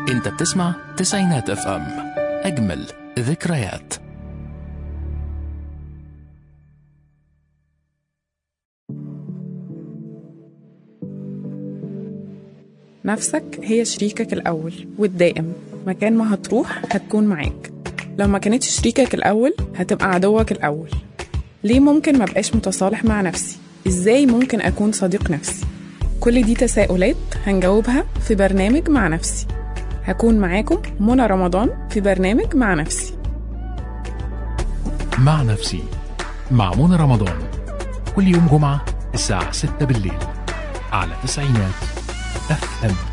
انت بتسمع تسعينات اف ام اجمل ذكريات نفسك هي شريكك الأول والدائم مكان ما هتروح هتكون معاك لو ما كانتش شريكك الأول هتبقى عدوك الأول ليه ممكن ما بقاش متصالح مع نفسي؟ إزاي ممكن أكون صديق نفسي؟ كل دي تساؤلات هنجاوبها في برنامج مع نفسي هكون معاكم منى رمضان في برنامج مع نفسي مع نفسي مع منى رمضان كل يوم جمعة الساعة 6 بالليل على تسعينات اف ام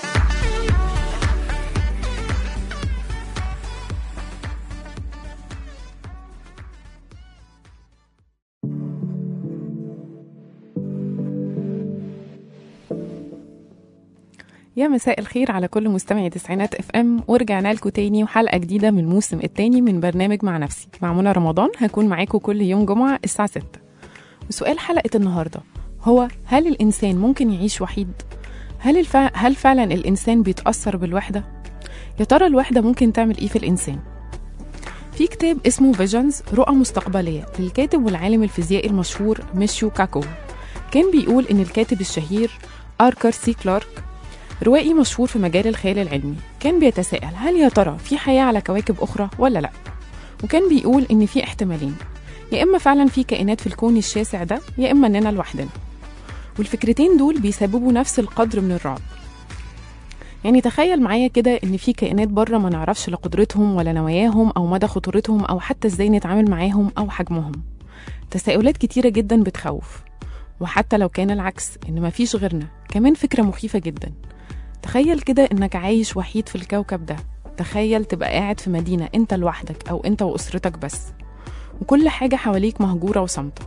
يا مساء الخير على كل مستمعي تسعينات اف ام ورجعنا لكم تاني وحلقه جديده من الموسم التاني من برنامج مع نفسي مع منى رمضان هكون معاكم كل يوم جمعه الساعه 6 وسؤال حلقه النهارده هو هل الانسان ممكن يعيش وحيد هل الف... هل فعلا الانسان بيتاثر بالوحده يا ترى الوحده ممكن تعمل ايه في الانسان في كتاب اسمه فيجنز رؤى مستقبليه للكاتب والعالم الفيزيائي المشهور ميشيو كاكو كان بيقول ان الكاتب الشهير اركر سي كلارك روائي مشهور في مجال الخيال العلمي كان بيتساءل هل يا ترى في حياة على كواكب أخرى ولا لأ وكان بيقول إن في احتمالين يا إما فعلا في كائنات في الكون الشاسع ده يا إما إننا لوحدنا والفكرتين دول بيسببوا نفس القدر من الرعب يعني تخيل معايا كده إن في كائنات بره ما نعرفش لا قدرتهم ولا نواياهم أو مدى خطورتهم أو حتى إزاي نتعامل معاهم أو حجمهم تساؤلات كتيرة جدا بتخوف وحتى لو كان العكس إن مفيش غيرنا كمان فكرة مخيفة جدا تخيل كده انك عايش وحيد في الكوكب ده تخيل تبقى قاعد في مدينة انت لوحدك او انت واسرتك بس وكل حاجة حواليك مهجورة وصامتة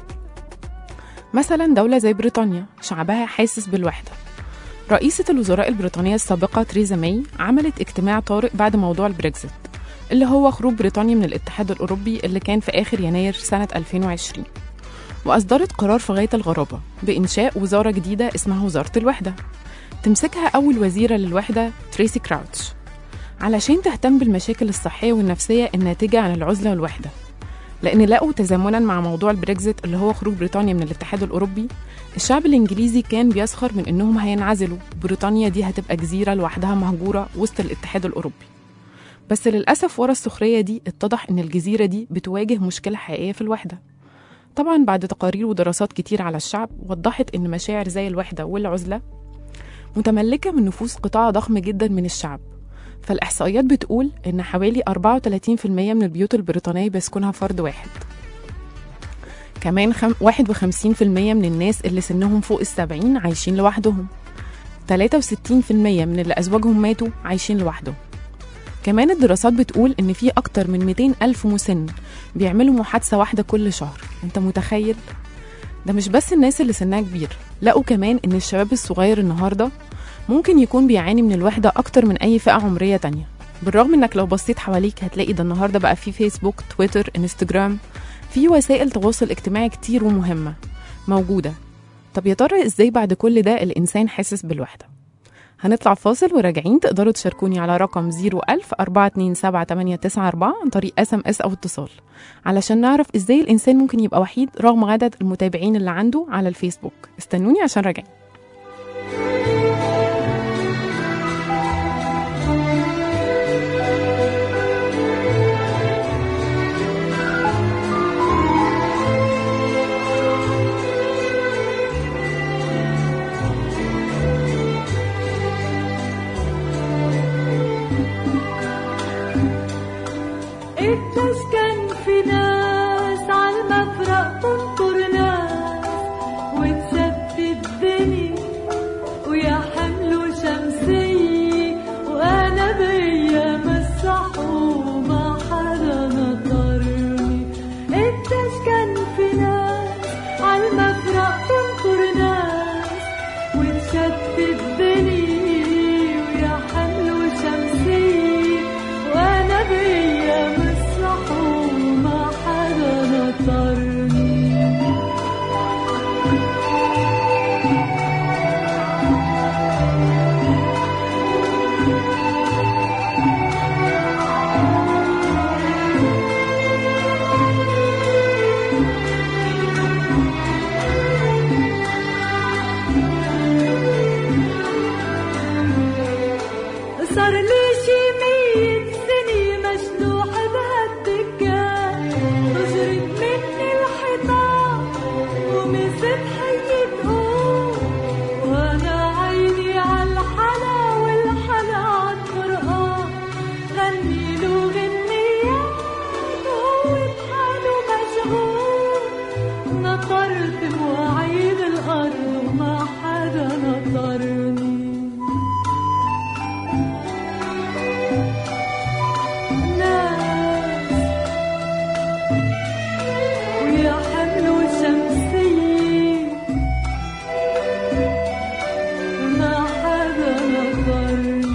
مثلا دولة زي بريطانيا شعبها حاسس بالوحدة رئيسة الوزراء البريطانية السابقة تريزا ماي عملت اجتماع طارئ بعد موضوع البريكزيت اللي هو خروج بريطانيا من الاتحاد الأوروبي اللي كان في آخر يناير سنة 2020 وأصدرت قرار في غاية الغرابة بإنشاء وزارة جديدة اسمها وزارة الوحدة تمسكها أول وزيرة للوحدة تريسي كراوتش علشان تهتم بالمشاكل الصحية والنفسية الناتجة عن العزلة والوحدة لأن لقوا تزامنا مع موضوع البريكزيت اللي هو خروج بريطانيا من الاتحاد الأوروبي الشعب الإنجليزي كان بيسخر من إنهم هينعزلوا بريطانيا دي هتبقى جزيرة لوحدها مهجورة وسط الاتحاد الأوروبي بس للأسف ورا السخرية دي اتضح إن الجزيرة دي بتواجه مشكلة حقيقية في الوحدة طبعا بعد تقارير ودراسات كتير على الشعب وضحت إن مشاعر زي الوحدة والعزلة متملكة من نفوس قطاع ضخم جدا من الشعب فالإحصائيات بتقول إن حوالي 34% من البيوت البريطانية بيسكنها فرد واحد كمان خم... 51% من الناس اللي سنهم فوق السبعين عايشين لوحدهم 63% من اللي أزواجهم ماتوا عايشين لوحدهم كمان الدراسات بتقول إن في أكتر من 200 ألف مسن بيعملوا محادثة واحدة كل شهر أنت متخيل؟ ده مش بس الناس اللي سنها كبير لقوا كمان ان الشباب الصغير النهارده ممكن يكون بيعاني من الوحده اكتر من اي فئه عمريه تانية بالرغم انك لو بصيت حواليك هتلاقي ده النهارده بقى في فيسبوك تويتر انستجرام في وسائل تواصل اجتماعي كتير ومهمه موجوده طب يا ترى ازاي بعد كل ده الانسان حاسس بالوحده هنطلع فاصل وراجعين تقدروا تشاركوني على رقم 01000 427 عن طريق اس ام اس او اتصال علشان نعرف ازاي الانسان ممكن يبقى وحيد رغم عدد المتابعين اللي عنده على الفيسبوك استنوني عشان راجعين التسكن في ناس عالمفرق تنطر ناس وتسبي الدنيا صار لي شي مية سنة مشلوح بهالدكان تجرد مني الحيطان ومسك حي تقوم وانا عيني عالحلا والحلا عالقرآن غني له غنيات وهو بحاله مشغول نطرت مواعيد الأرض وما حدا نطرني ناس ويا حملوا شمسية ما حدا نطرني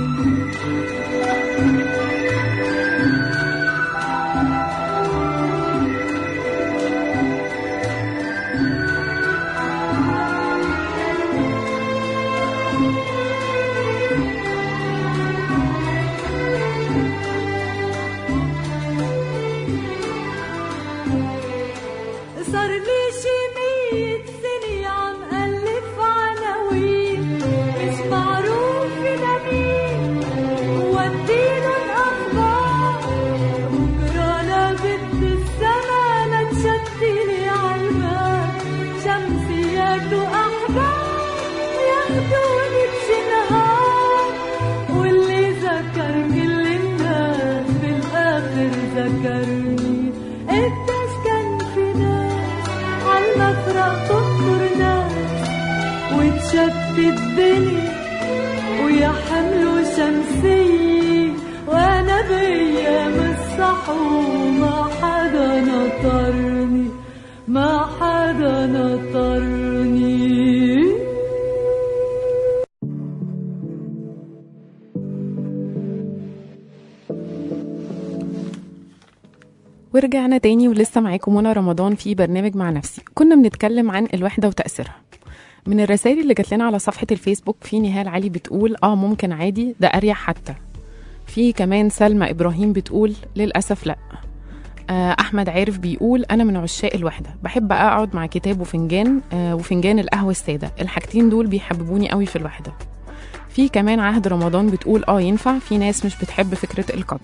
صار لي شي مية سنة عم ألف عناوين مش معروف لمين وديلن أخبار بكرة لابد السما لتشتلي عالباب شمسيات وأحباب ياخدوني بشي نهار واللي ذكر كل الناس بالآخر ذكرني قديش كان في ناس عالمفرق تنطر ناس وتشتت الدنيا ويا حملوا شمسية وانا بايام الصحو ما حدا نطرني ما حدا نطرني ورجعنا تاني ولسه معاكم منى رمضان في برنامج مع نفسي كنا بنتكلم عن الوحدة وتأثيرها من الرسائل اللي جات لنا على صفحة الفيسبوك في نهال علي بتقول اه ممكن عادي ده أريح حتى في كمان سلمى إبراهيم بتقول للأسف لأ آه، أحمد عارف بيقول أنا من عشاق الوحدة بحب أقعد مع كتاب وفنجان آه، وفنجان القهوة السادة الحاجتين دول بيحببوني قوي في الوحدة في كمان عهد رمضان بتقول اه ينفع في ناس مش بتحب فكرة القبل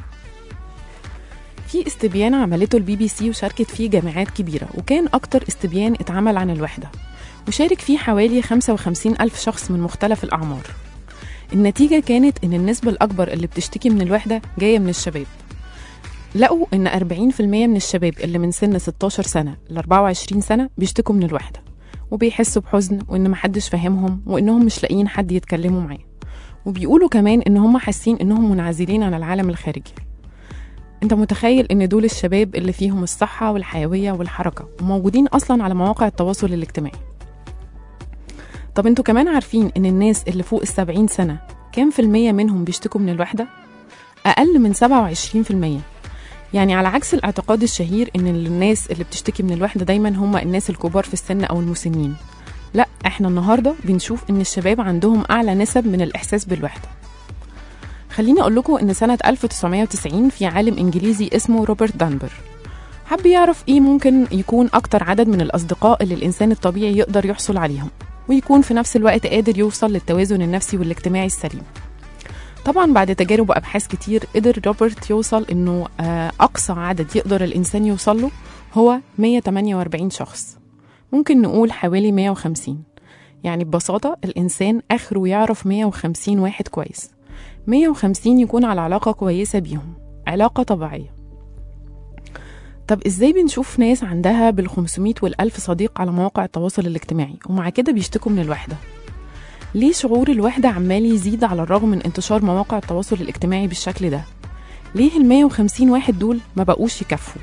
في استبيان عملته البي بي سي وشاركت فيه جامعات كبيرة وكان أكتر استبيان اتعمل عن الوحدة وشارك فيه حوالي 55 ألف شخص من مختلف الأعمار النتيجة كانت إن النسبة الأكبر اللي بتشتكي من الوحدة جاية من الشباب لقوا إن 40% من الشباب اللي من سن 16 سنة ل 24 سنة بيشتكوا من الوحدة وبيحسوا بحزن وإن محدش فاهمهم وإنهم مش لاقيين حد يتكلموا معاه وبيقولوا كمان إن هم حاسين إنهم منعزلين عن العالم الخارجي انت متخيل ان دول الشباب اللي فيهم الصحة والحيوية والحركة وموجودين اصلا على مواقع التواصل الاجتماعي طب انتوا كمان عارفين ان الناس اللي فوق السبعين سنة كام في المية منهم بيشتكوا من الوحدة؟ أقل من سبعة وعشرين في المية يعني على عكس الاعتقاد الشهير ان الناس اللي بتشتكي من الوحدة دايما هم الناس الكبار في السن او المسنين لا احنا النهاردة بنشوف ان الشباب عندهم اعلى نسب من الاحساس بالوحدة خليني اقول لكم ان سنة 1990 في عالم انجليزي اسمه روبرت دانبر حب يعرف ايه ممكن يكون اكتر عدد من الاصدقاء اللي الانسان الطبيعي يقدر يحصل عليهم ويكون في نفس الوقت قادر يوصل للتوازن النفسي والاجتماعي السليم طبعا بعد تجارب وابحاث كتير قدر روبرت يوصل انه آه، اقصى عدد يقدر الانسان يوصل له هو 148 شخص ممكن نقول حوالي 150 يعني ببساطة الإنسان آخره يعرف 150 واحد كويس 150 يكون على علاقة كويسة بيهم علاقة طبيعية طب ازاي بنشوف ناس عندها بال 500 وال 1000 صديق على مواقع التواصل الاجتماعي ومع كده بيشتكوا من الوحدة؟ ليه شعور الوحدة عمال يزيد على الرغم من انتشار مواقع التواصل الاجتماعي بالشكل ده؟ ليه ال 150 واحد دول ما بقوش يكفوا؟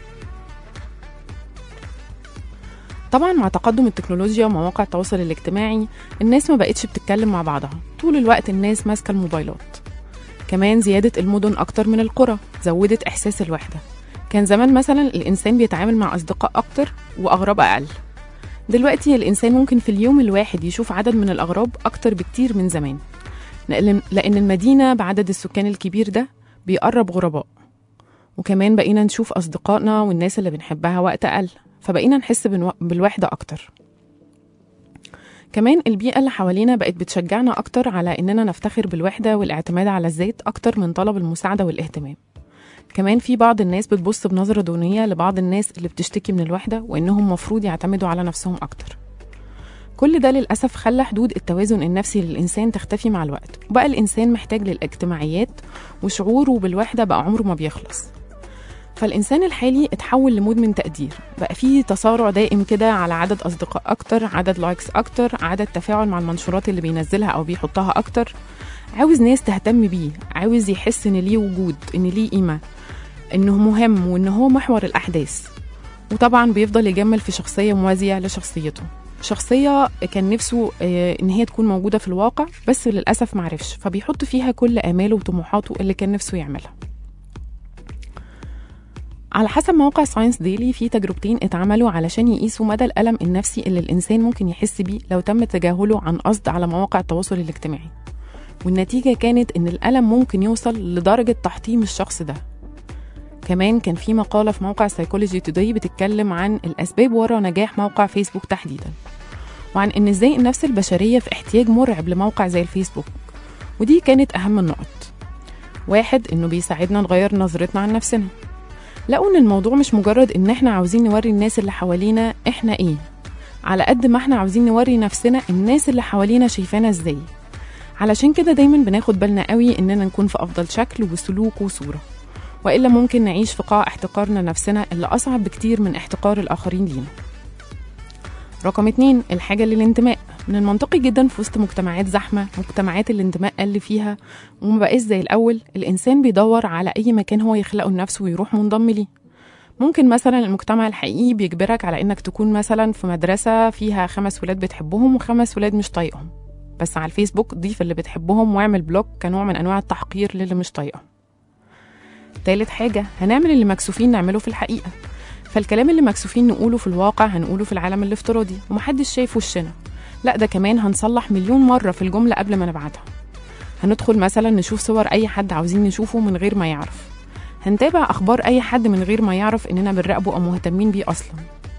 طبعا مع تقدم التكنولوجيا ومواقع التواصل الاجتماعي الناس ما بقتش بتتكلم مع بعضها طول الوقت الناس ماسكة الموبايلات كمان زيادة المدن أكتر من القرى زودت إحساس الوحدة كان زمان مثلا الإنسان بيتعامل مع أصدقاء أكتر وأغراب أقل دلوقتي الإنسان ممكن في اليوم الواحد يشوف عدد من الأغراب أكتر بكتير من زمان لأن لأن المدينة بعدد السكان الكبير ده بيقرب غرباء وكمان بقينا نشوف أصدقائنا والناس اللي بنحبها وقت أقل فبقينا نحس بنو- بالوحدة أكتر كمان البيئة اللي حوالينا بقت بتشجعنا أكتر على إننا نفتخر بالوحدة والاعتماد على الذات أكتر من طلب المساعدة والاهتمام كمان في بعض الناس بتبص بنظرة دونية لبعض الناس اللي بتشتكي من الوحدة وإنهم مفروض يعتمدوا على نفسهم أكتر كل ده للأسف خلى حدود التوازن النفسي للإنسان تختفي مع الوقت وبقى الإنسان محتاج للاجتماعيات وشعوره بالوحدة بقى عمره ما بيخلص فالإنسان الحالي اتحول لمدمن تقدير بقى فيه تسارع دائم كده على عدد أصدقاء أكتر عدد لايكس أكتر عدد تفاعل مع المنشورات اللي بينزلها أو بيحطها أكتر عاوز ناس تهتم بيه عاوز يحس إن ليه وجود إن ليه قيمة إنه مهم وإن هو محور الأحداث وطبعا بيفضل يجمل في شخصية موازية لشخصيته شخصية كان نفسه آه، إن هي تكون موجودة في الواقع بس للأسف معرفش فبيحط فيها كل آماله وطموحاته اللي كان نفسه يعملها على حسب موقع ساينس ديلي في تجربتين اتعملوا علشان يقيسوا مدى الألم النفسي اللي الإنسان ممكن يحس بيه لو تم تجاهله عن قصد على مواقع التواصل الاجتماعي والنتيجة كانت إن الألم ممكن يوصل لدرجة تحطيم الشخص ده كمان كان في مقالة في موقع سايكولوجي توداي بتتكلم عن الأسباب ورا نجاح موقع فيسبوك تحديدا وعن إن إزاي النفس البشرية في احتياج مرعب لموقع زي الفيسبوك ودي كانت أهم النقط واحد إنه بيساعدنا نغير نظرتنا عن نفسنا لقوا إن الموضوع مش مجرد إن إحنا عاوزين نوري الناس اللي حوالينا إحنا إيه على قد ما إحنا عاوزين نوري نفسنا الناس اللي حوالينا شايفانا إزاي علشان كده دايما بناخد بالنا قوي إننا نكون في أفضل شكل وسلوك وصورة وإلا ممكن نعيش في قاع احتقارنا نفسنا اللي أصعب بكتير من احتقار الآخرين لينا رقم اتنين الحاجة للانتماء من المنطقي جدا في وسط مجتمعات زحمة مجتمعات الانتماء قل فيها وما بقاش زي الأول الإنسان بيدور على أي مكان هو يخلقه لنفسه ويروح منضم ليه ممكن مثلا المجتمع الحقيقي بيجبرك على انك تكون مثلا في مدرسة فيها خمس ولاد بتحبهم وخمس ولاد مش طايقهم بس على الفيسبوك ضيف اللي بتحبهم واعمل بلوك كنوع من انواع التحقير للي مش طايقهم تالت حاجة هنعمل اللي مكسوفين نعمله في الحقيقة فالكلام اللي مكسوفين نقوله في الواقع هنقوله في العالم الافتراضي ومحدش شايف وشنا لا ده كمان هنصلح مليون مرة في الجملة قبل ما نبعتها هندخل مثلا نشوف صور أي حد عاوزين نشوفه من غير ما يعرف هنتابع أخبار أي حد من غير ما يعرف إننا بنراقبه أو مهتمين بيه أصلا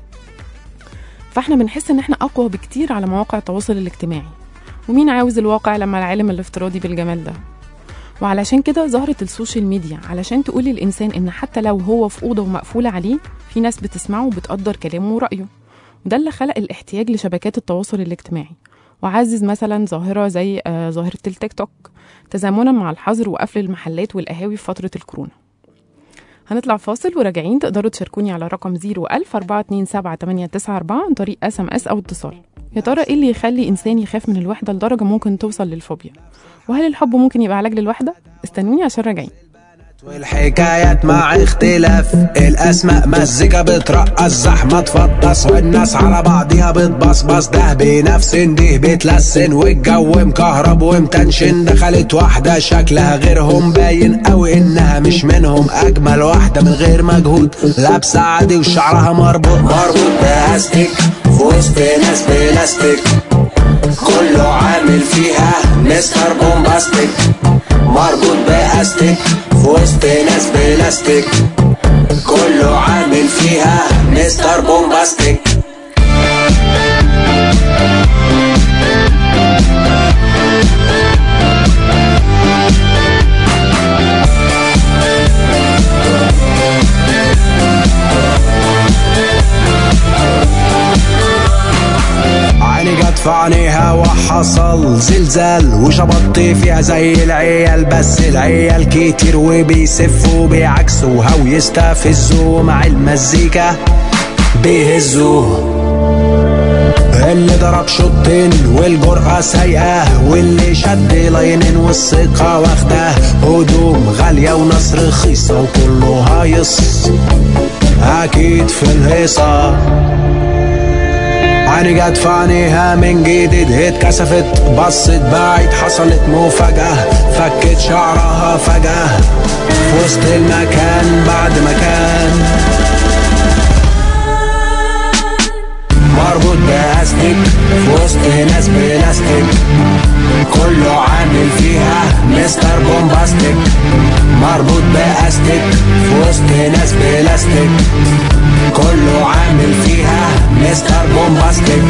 فاحنا بنحس إن احنا أقوى بكتير على مواقع التواصل الاجتماعي ومين عاوز الواقع لما العالم الافتراضي بالجمال ده وعلشان كده ظهرت السوشيال ميديا علشان تقول للإنسان إن حتى لو هو في أوضة ومقفولة عليه في ناس بتسمعه وبتقدر كلامه ورأيه وده اللي خلق الاحتياج لشبكات التواصل الاجتماعي وعزز مثلا ظاهرة زي آه، ظاهرة التيك توك تزامنا مع الحظر وقفل المحلات والقهاوي في فترة الكورونا هنطلع فاصل وراجعين تقدروا تشاركوني على رقم 01000 427 عن طريق اس ام اس او اتصال يا ترى ايه اللي يخلي انسان يخاف من الوحده لدرجه ممكن توصل للفوبيا وهل الحب ممكن يبقى علاج للوحده استنوني عشان راجعين والحكايات مع اختلاف الاسماء مزيكا بترقص زحمه تفطس والناس على بعضيها بتبصبص ده بنفسن دي بتلسن والجو مكهرب ومتنشن دخلت واحده شكلها غيرهم باين قوي انها مش منهم اجمل واحده من غير مجهود لابسه عادي وشعرها مربوط مربوط باستيك في وسط ناس بلاستيك كله عامل فيها مستر بومباستيك مربوط باستيك في وسط ناس بلاستيك كله عامل فيها مستر بومباستيك عيني جت في عينيها وحصل زلزال وشبطت فيها زي العيال بس العيال كتير وبيسفوا بيعكسوها ويستفزوا مع المزيكا بيهزوه اللي ضرب شوطين والجرأة سايقة واللي شد لاينين والثقة واخداه هدوم غالية وناس رخيصة وكله هايص أكيد في الهيصة عيني جت في عينيها من جديد اتكسفت بصت بعيد حصلت مفاجأة فكت شعرها فجأة في وسط المكان بعد مكان مربوط باستيك في وسط ناس بلاستيك كله عامل فيها مستر بومباستيك مربوط باستك في وسط ناس بلاستيك كله عامل فيها مستر بومباستيك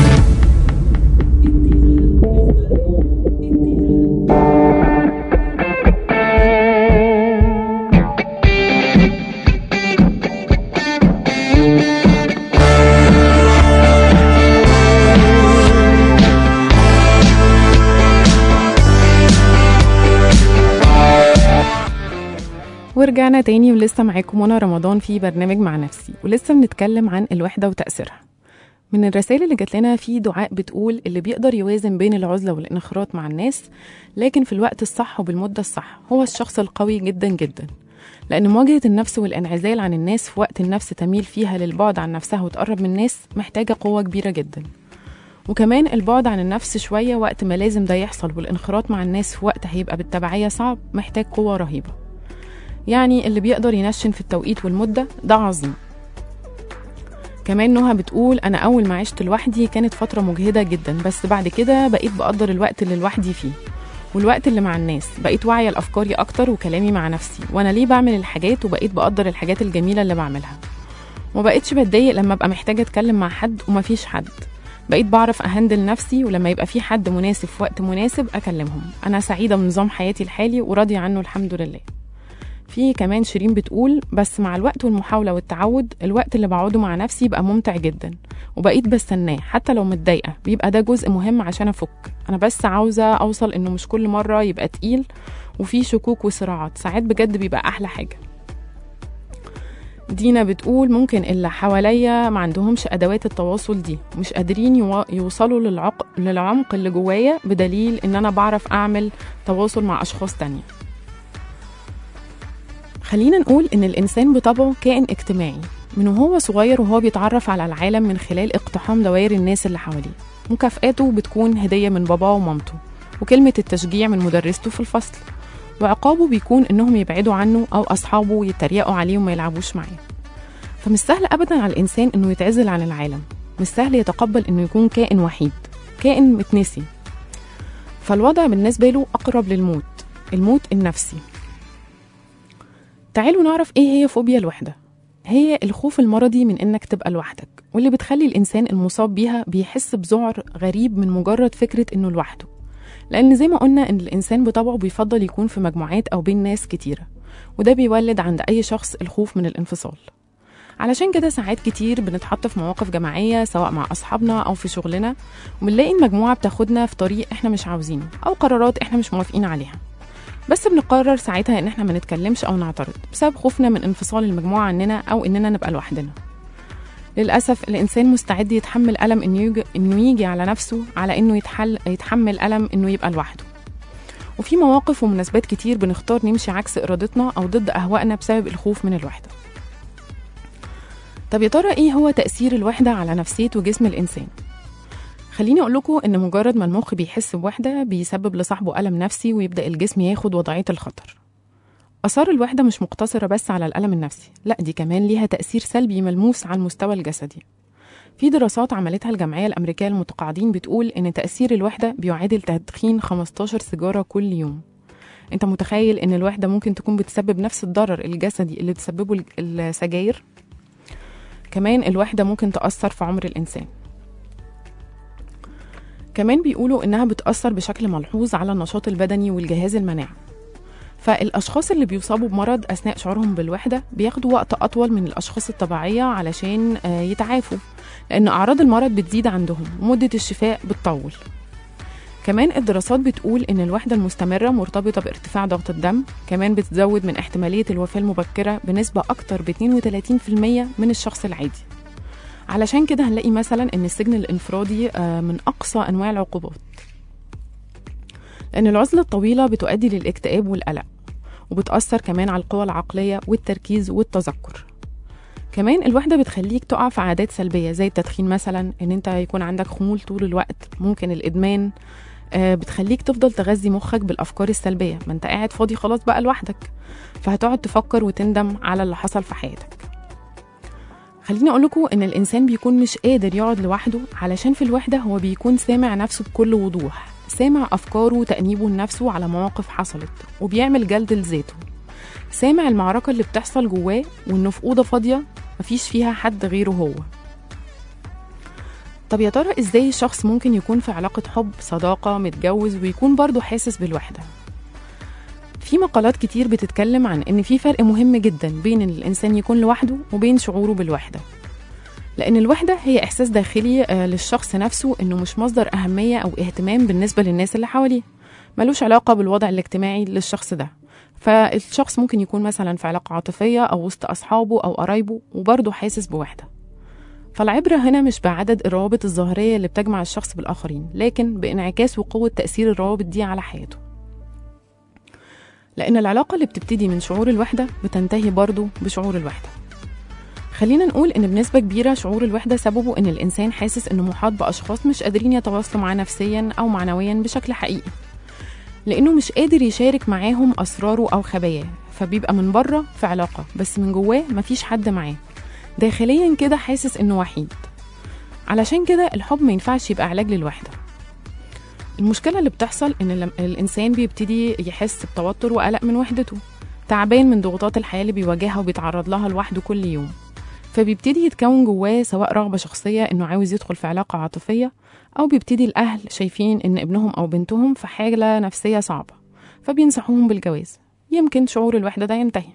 ورجعنا تاني ولسه معاكم منى رمضان في برنامج مع نفسي ولسه بنتكلم عن الوحدة وتأثيرها من الرسائل اللي جات لنا في دعاء بتقول اللي بيقدر يوازن بين العزلة والانخراط مع الناس لكن في الوقت الصح وبالمدة الصح هو الشخص القوي جدا جدا لأن مواجهة النفس والانعزال عن الناس في وقت النفس تميل فيها للبعد عن نفسها وتقرب من الناس محتاجة قوة كبيرة جدا وكمان البعد عن النفس شوية وقت ما لازم ده يحصل والانخراط مع الناس في وقت هيبقى بالتبعية صعب محتاج قوة رهيبة يعني اللي بيقدر ينشن في التوقيت والمدة ده عظيم كمان نهى بتقول أنا أول ما عشت لوحدي كانت فترة مجهدة جدا بس بعد كده بقيت بقدر الوقت اللي لوحدي فيه والوقت اللي مع الناس بقيت واعية لأفكاري أكتر وكلامي مع نفسي وأنا ليه بعمل الحاجات وبقيت بقدر الحاجات الجميلة اللي بعملها ومبقتش بتضايق لما أبقى محتاجة أتكلم مع حد ومفيش حد بقيت بعرف أهندل نفسي ولما يبقى في حد مناسب في وقت مناسب أكلمهم أنا سعيدة بنظام حياتي الحالي وراضية عنه الحمد لله في كمان شيرين بتقول بس مع الوقت والمحاولة والتعود الوقت اللي بقعده مع نفسي بقى ممتع جدا وبقيت بستناه حتى لو متضايقة بيبقى ده جزء مهم عشان أفك أنا بس عاوزة أوصل إنه مش كل مرة يبقى تقيل وفي شكوك وصراعات ساعات بجد بيبقى أحلى حاجة دينا بتقول ممكن اللي حواليا ما عندهمش أدوات التواصل دي مش قادرين يوا- يوصلوا للعق... للعمق اللي جوايا بدليل إن أنا بعرف أعمل تواصل مع أشخاص تانية خلينا نقول إن الإنسان بطبعه كائن اجتماعي من وهو صغير وهو بيتعرف على العالم من خلال اقتحام دوائر الناس اللي حواليه مكافآته بتكون هدية من باباه ومامته وكلمة التشجيع من مدرسته في الفصل وعقابه بيكون إنهم يبعدوا عنه أو أصحابه يتريقوا عليه وما يلعبوش معاه فمش سهل أبدا على الإنسان إنه يتعزل عن العالم مش سهل يتقبل إنه يكون كائن وحيد كائن متنسي فالوضع بالنسبة له أقرب للموت الموت النفسي تعالوا نعرف ايه هي فوبيا الوحدة هي الخوف المرضي من انك تبقى لوحدك واللي بتخلي الانسان المصاب بيها بيحس بذعر غريب من مجرد فكرة انه لوحده لان زي ما قلنا ان الانسان بطبعه بيفضل يكون في مجموعات او بين ناس كتيرة وده بيولد عند اي شخص الخوف من الانفصال علشان كده ساعات كتير بنتحط في مواقف جماعية سواء مع أصحابنا أو في شغلنا وبنلاقي المجموعة بتاخدنا في طريق إحنا مش عاوزينه أو قرارات إحنا مش موافقين عليها بس بنقرر ساعتها ان احنا ما نتكلمش او نعترض بسبب خوفنا من انفصال المجموعه عننا او اننا نبقى لوحدنا للاسف الانسان مستعد يتحمل الم انه يجي, إنه يجي على نفسه على انه يتحل يتحمل الم انه يبقى لوحده وفي مواقف ومناسبات كتير بنختار نمشي عكس ارادتنا او ضد اهوائنا بسبب الخوف من الوحده طب يا ترى ايه هو تاثير الوحده على نفسيه وجسم الانسان خليني اقول لكم ان مجرد ما المخ بيحس بوحده بيسبب لصاحبه الم نفسي ويبدا الجسم ياخد وضعيه الخطر اثار الوحده مش مقتصره بس على الالم النفسي لا دي كمان ليها تاثير سلبي ملموس على المستوى الجسدي في دراسات عملتها الجمعيه الامريكيه للمتقاعدين بتقول ان تاثير الوحده بيعادل تدخين 15 سيجاره كل يوم انت متخيل ان الوحده ممكن تكون بتسبب نفس الضرر الجسدي اللي بتسببه السجاير كمان الوحده ممكن تاثر في عمر الانسان كمان بيقولوا إنها بتأثر بشكل ملحوظ على النشاط البدني والجهاز المناعي فالأشخاص اللي بيصابوا بمرض أثناء شعورهم بالوحدة بياخدوا وقت أطول من الأشخاص الطبيعية علشان آه، يتعافوا لأن أعراض المرض بتزيد عندهم ومدة الشفاء بتطول كمان الدراسات بتقول إن الوحدة المستمرة مرتبطة بارتفاع ضغط الدم كمان بتزود من احتمالية الوفاة المبكرة بنسبة أكتر ب 32% من الشخص العادي علشان كده هنلاقي مثلا ان السجن الانفرادي آه، من اقصى انواع العقوبات لان العزله الطويله بتؤدي للاكتئاب والقلق وبتاثر كمان على القوى العقليه والتركيز والتذكر كمان الوحدة بتخليك تقع في عادات سلبية زي التدخين مثلا ان انت يكون عندك خمول طول الوقت ممكن الادمان آه، بتخليك تفضل تغذي مخك بالافكار السلبية ما انت قاعد فاضي خلاص بقى لوحدك فهتقعد تفكر وتندم على اللي حصل في حياتك خليني اقول لكم ان الانسان بيكون مش قادر يقعد لوحده علشان في الوحده هو بيكون سامع نفسه بكل وضوح سامع افكاره وتانيبه لنفسه على مواقف حصلت وبيعمل جلد لذاته سامع المعركة اللي بتحصل جواه وإنه في أوضة فاضية مفيش فيها حد غيره هو طب يا ترى إزاي الشخص ممكن يكون في علاقة حب صداقة متجوز ويكون برضه حاسس بالوحدة في مقالات كتير بتتكلم عن إن في فرق مهم جدا بين إن الإنسان يكون لوحده وبين شعوره بالوحدة لأن الوحدة هي إحساس داخلي آه، للشخص نفسه إنه مش مصدر أهمية أو اهتمام بالنسبة للناس اللي حواليه ملوش علاقة بالوضع الاجتماعي للشخص ده فالشخص ممكن يكون مثلا في علاقة عاطفية أو وسط أصحابه أو قرايبه وبرضه حاسس بوحدة فالعبرة هنا مش بعدد الروابط الظاهرية اللي بتجمع الشخص بالآخرين لكن بانعكاس وقوة تأثير الروابط دي على حياته لأن العلاقة اللي بتبتدي من شعور الوحدة بتنتهي برضه بشعور الوحدة خلينا نقول إن بنسبة كبيرة شعور الوحدة سببه إن الإنسان حاسس إنه محاط بأشخاص مش قادرين يتواصلوا معاه نفسيا أو معنويا بشكل حقيقي لأنه مش قادر يشارك معاهم أسراره أو خباياه فبيبقى من بره في علاقة بس من جواه مفيش حد معاه داخليا كده حاسس إنه وحيد علشان كده الحب ما ينفعش يبقى علاج للوحدة المشكلة اللي بتحصل إن لم- الإنسان بيبتدي يحس بتوتر وقلق من وحدته تعبان من ضغوطات الحياة اللي بيواجهها وبيتعرض لها لوحده كل يوم فبيبتدي يتكون جواه سواء رغبة شخصية إنه عاوز يدخل في علاقة عاطفية أو بيبتدي الأهل شايفين إن ابنهم أو بنتهم في حالة نفسية صعبة فبينصحوهم بالجواز يمكن شعور الوحدة ده ينتهي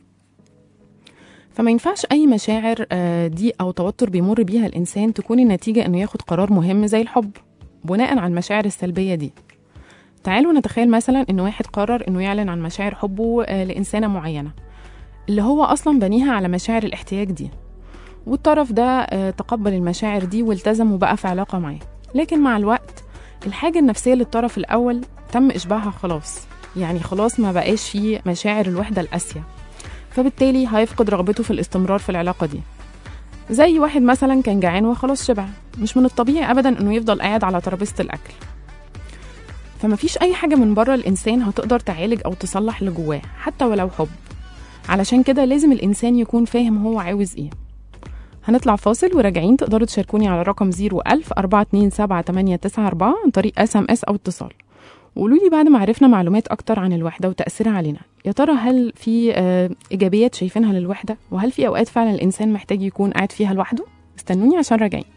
فما ينفعش أي مشاعر آه، دي أو توتر بيمر بيها الإنسان تكون النتيجة إنه ياخد قرار مهم زي الحب بناء على المشاعر السلبية دي تعالوا نتخيل مثلا إن واحد قرر إنه يعلن عن مشاعر حبه آه، لإنسانة معينة اللي هو أصلا بنيها على مشاعر الاحتياج دي والطرف ده آه، تقبل المشاعر دي والتزم وبقى في علاقة معاه لكن مع الوقت الحاجة النفسية للطرف الأول تم إشباعها خلاص يعني خلاص ما بقاش فيه مشاعر الوحدة القاسية فبالتالي هيفقد رغبته في الاستمرار في العلاقة دي زي واحد مثلا كان جعان وخلاص شبع مش من الطبيعي أبدا إنه يفضل قاعد على ترابيزة الأكل فمفيش أي حاجة من بره الإنسان هتقدر تعالج أو تصلح اللي جواه حتى ولو حب علشان كده لازم الإنسان يكون فاهم هو عاوز إيه هنطلع فاصل وراجعين تقدروا تشاركوني على رقم 01000 427 عن طريق اس ام اس او اتصال وقولوا لي بعد ما عرفنا معلومات اكتر عن الوحده وتاثيرها علينا يا ترى هل في آه، ايجابيات شايفينها للوحده وهل في اوقات فعلا الانسان محتاج يكون قاعد فيها لوحده استنوني عشان راجعين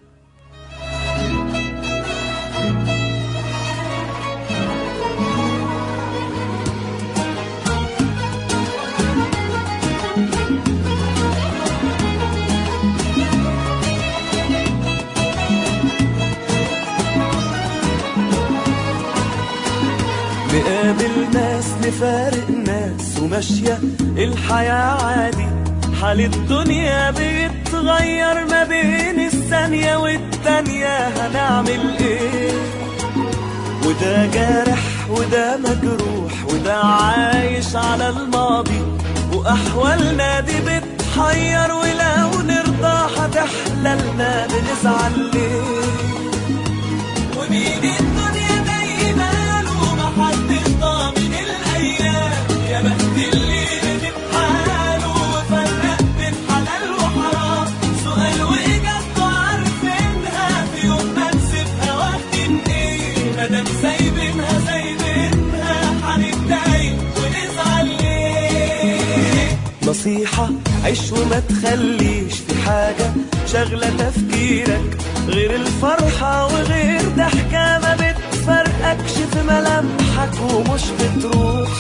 نقابل ناس نفارق ناس وماشية الحياة عادي حال الدنيا بيتغير ما بين الثانية والتانية هنعمل ايه وده جارح وده مجروح وده عايش على الماضي وأحوالنا دي بتحير ولو نرضى هتحللنا بنزعل ليه ومين الدنيا دايما له محدش ضامن الايام يا بخت اللي ندم حاله وفرق بين حلال وحرام سؤال واجابته عارفينها في يوم ما نسيبها واخدين ايه مادام سايبينها سايبينها هنتضايق ونزعل ليه نصيحة عيش وما تخليش في حاجة شغلة تفكيرك غير الفرحة وغير ضحكة ما بتفرقكش في ملامحك ومش بتروح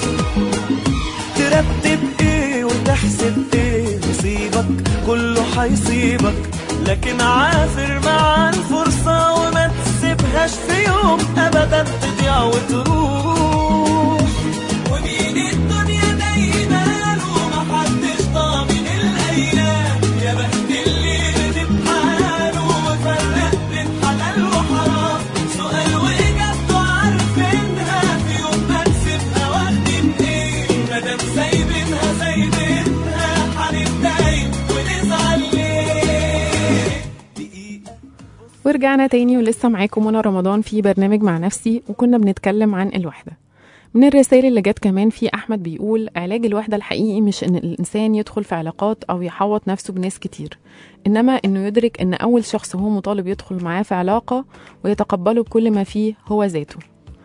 ترتب ايه وتحسب ايه نصيبك كله هيصيبك لكن عافر مع الفرصة وما تسيبهاش في يوم ابدا تضيع وتروح ومين الدنيا دايما له محدش ضامن الايام يا بخت اللي ندم حاله وفرق بين حلال وحرام سؤال واجابته عارفينها في يوم ما نسيبها واخدين ايه مادام سايبينها سايبينها هنتضايق ونزعل ليه دقيقة ورجعنا تاني ولسه معاكم منى رمضان في برنامج مع نفسي وكنا بنتكلم عن الوحدة من الرسائل اللي جت كمان في أحمد بيقول علاج الوحدة الحقيقي مش إن الإنسان يدخل في علاقات أو يحوط نفسه بناس كتير إنما إنه يدرك إن أول شخص هو مطالب يدخل معاه في علاقة ويتقبله بكل ما فيه هو ذاته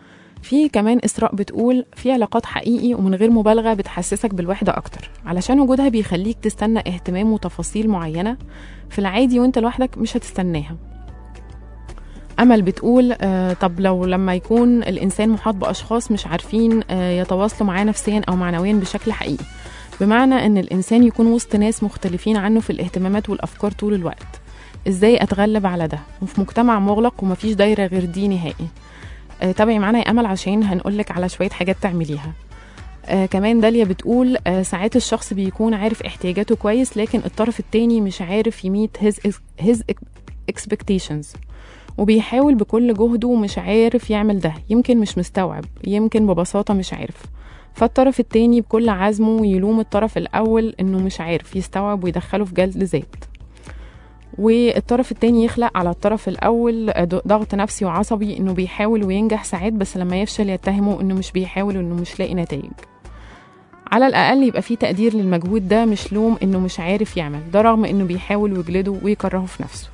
في كمان إسراء بتقول في علاقات حقيقي ومن غير مبالغة بتحسسك بالوحدة أكتر علشان وجودها بيخليك تستنى اهتمام وتفاصيل معينة في العادي وانت لوحدك مش هتستناها أمل بتقول آه طب لو لما يكون الإنسان محاط بأشخاص مش عارفين آه يتواصلوا معاه نفسيا أو معنويا بشكل حقيقي بمعنى أن الإنسان يكون وسط ناس مختلفين عنه في الاهتمامات والأفكار طول الوقت إزاي أتغلب على ده وفي مجتمع مغلق ومفيش دايرة غير دي نهائي آه تابعي معانا يا أمل عشان هنقولك على شوية حاجات تعمليها آه كمان داليا بتقول آه ساعات الشخص بيكون عارف احتياجاته كويس لكن الطرف التاني مش عارف يميت his, his expectations وبيحاول بكل جهده ومش عارف يعمل ده يمكن مش مستوعب يمكن ببساطة مش عارف فالطرف التاني بكل عزمه يلوم الطرف الأول إنه مش عارف يستوعب ويدخله في جلد ذات والطرف التاني يخلق على الطرف الأول ضغط نفسي وعصبي إنه بيحاول وينجح ساعات بس لما يفشل يتهمه إنه مش بيحاول وإنه مش لاقي نتائج على الأقل يبقى في تقدير للمجهود ده مش لوم إنه مش عارف يعمل ده رغم إنه بيحاول ويجلده ويكرهه في نفسه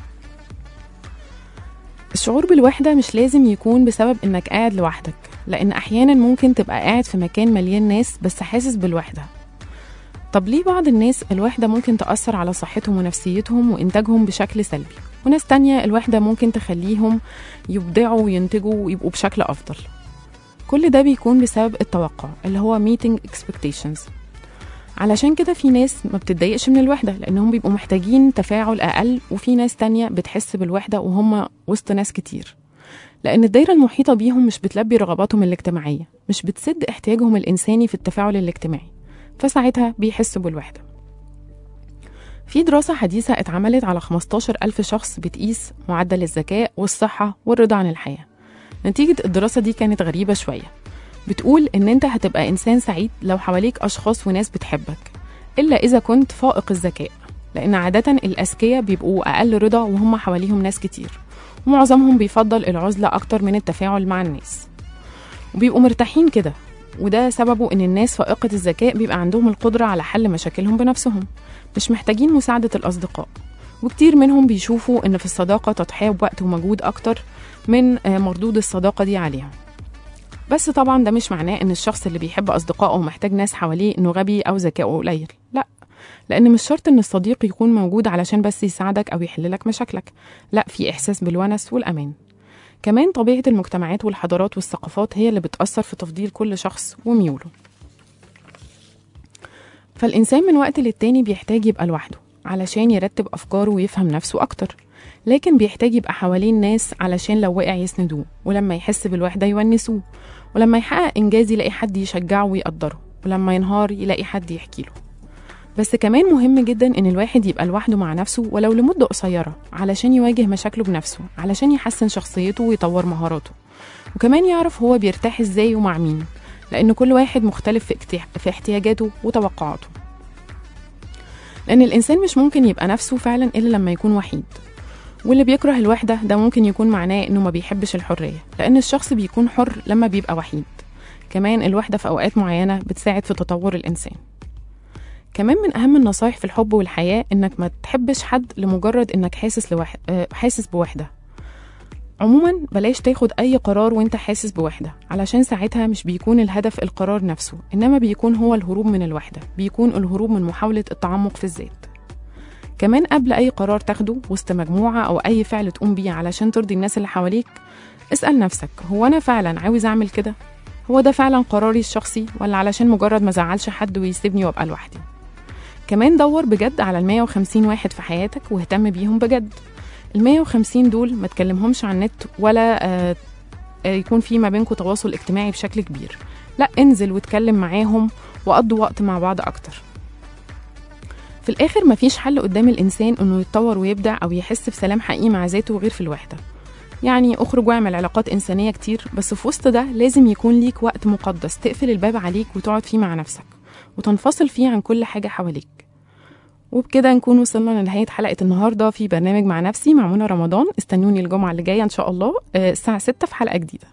الشعور بالوحدة مش لازم يكون بسبب إنك قاعد لوحدك لأن أحيانا ممكن تبقى قاعد في مكان مليان ناس بس حاسس بالوحدة طب ليه بعض الناس الوحدة ممكن تأثر على صحتهم ونفسيتهم وإنتاجهم بشكل سلبي وناس تانية الوحدة ممكن تخليهم يبدعوا وينتجوا ويبقوا بشكل أفضل كل ده بيكون بسبب التوقع اللي هو meeting expectations علشان كده في ناس ما بتتضايقش من الوحدة لأنهم بيبقوا محتاجين تفاعل أقل وفي ناس تانية بتحس بالوحدة وهم وسط ناس كتير لأن الدايرة المحيطة بيهم مش بتلبي رغباتهم الاجتماعية مش بتسد احتياجهم الإنساني في التفاعل الاجتماعي فساعتها بيحسوا بالوحدة في دراسة حديثة اتعملت على 15 ألف شخص بتقيس معدل الذكاء والصحة والرضا عن الحياة نتيجة الدراسة دي كانت غريبة شوية بتقول إن أنت هتبقى إنسان سعيد لو حواليك أشخاص وناس بتحبك إلا إذا كنت فائق الذكاء لأن عادة الأذكياء بيبقوا أقل رضا وهم حواليهم ناس كتير ومعظمهم بيفضل العزلة أكتر من التفاعل مع الناس وبيبقوا مرتاحين كده وده سببه إن الناس فائقة الذكاء بيبقى عندهم القدرة على حل مشاكلهم بنفسهم مش محتاجين مساعدة الأصدقاء وكتير منهم بيشوفوا إن في الصداقة تضحية بوقت ومجهود أكتر من مردود الصداقة دي عليها بس طبعا ده مش معناه ان الشخص اللي بيحب اصدقائه ومحتاج ناس حواليه انه غبي او ذكائه قليل لا لان مش شرط ان الصديق يكون موجود علشان بس يساعدك او يحللك مشاكلك لا في احساس بالونس والامان كمان طبيعه المجتمعات والحضارات والثقافات هي اللي بتاثر في تفضيل كل شخص وميوله فالانسان من وقت للتاني بيحتاج يبقى لوحده علشان يرتب افكاره ويفهم نفسه اكتر لكن بيحتاج يبقى حوالين ناس علشان لو وقع يسندوه ولما يحس بالوحدة يونسوه ولما يحقق إنجاز يلاقي حد يشجعه ويقدره ولما ينهار يلاقي حد يحكي له بس كمان مهم جدا إن الواحد يبقى لوحده مع نفسه ولو لمدة قصيرة علشان يواجه مشاكله بنفسه علشان يحسن شخصيته ويطور مهاراته وكمان يعرف هو بيرتاح ازاي ومع مين لأن كل واحد مختلف في, اكتح... في احتياجاته وتوقعاته لأن الإنسان مش ممكن يبقى نفسه فعلا إلا لما يكون وحيد واللي بيكره الوحدة ده ممكن يكون معناه إنه ما بيحبش الحرية لأن الشخص بيكون حر لما بيبقى وحيد كمان الوحدة في أوقات معينة بتساعد في تطور الإنسان كمان من أهم النصايح في الحب والحياة إنك ما تحبش حد لمجرد إنك حاسس لوحد آه حاسس بوحدة عموما بلاش تاخد أي قرار وإنت حاسس بوحدة علشان ساعتها مش بيكون الهدف القرار نفسه إنما بيكون هو الهروب من الوحدة بيكون الهروب من محاولة التعمق في الذات كمان قبل أي قرار تاخده وسط مجموعة أو أي فعل تقوم بيه علشان ترضي الناس اللي حواليك اسأل نفسك هو أنا فعلا عاوز أعمل كده؟ هو ده فعلا قراري الشخصي ولا علشان مجرد ما زعلش حد ويسيبني وأبقى لوحدي؟ كمان دور بجد على ال 150 واحد في حياتك واهتم بيهم بجد ال 150 دول ما تكلمهمش عن النت ولا آه يكون في ما بينكم تواصل اجتماعي بشكل كبير لا انزل واتكلم معاهم وقضوا وقت مع بعض أكتر في الآخر مفيش حل قدام الإنسان إنه يتطور ويبدع أو يحس بسلام حقيقي مع ذاته غير في الوحدة يعني اخرج واعمل علاقات إنسانية كتير بس في وسط ده لازم يكون ليك وقت مقدس تقفل الباب عليك وتقعد فيه مع نفسك وتنفصل فيه عن كل حاجة حواليك وبكده نكون وصلنا لنهاية حلقة النهاردة في برنامج مع نفسي مع منى رمضان استنوني الجمعة اللي جاية إن شاء الله الساعة 6 في حلقة جديدة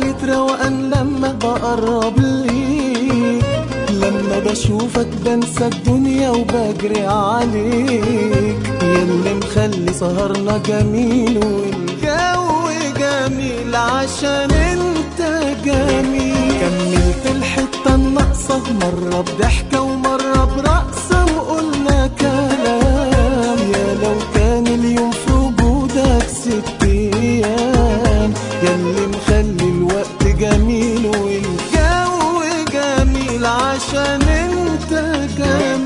شوية روقان لما بقرب ليك لما بشوفك بنسى الدنيا وبجري عليك ياللي مخلي سهرنا جميل والجو جميل عشان انت جميل كملت الحتة الناقصة مرة بضحكة ومرة برقصة وقلنا كلام يا لو كان اليوم في وجودك ست ايام ياللي مخلي الوقت جميل والجو جميل عشان انت جميل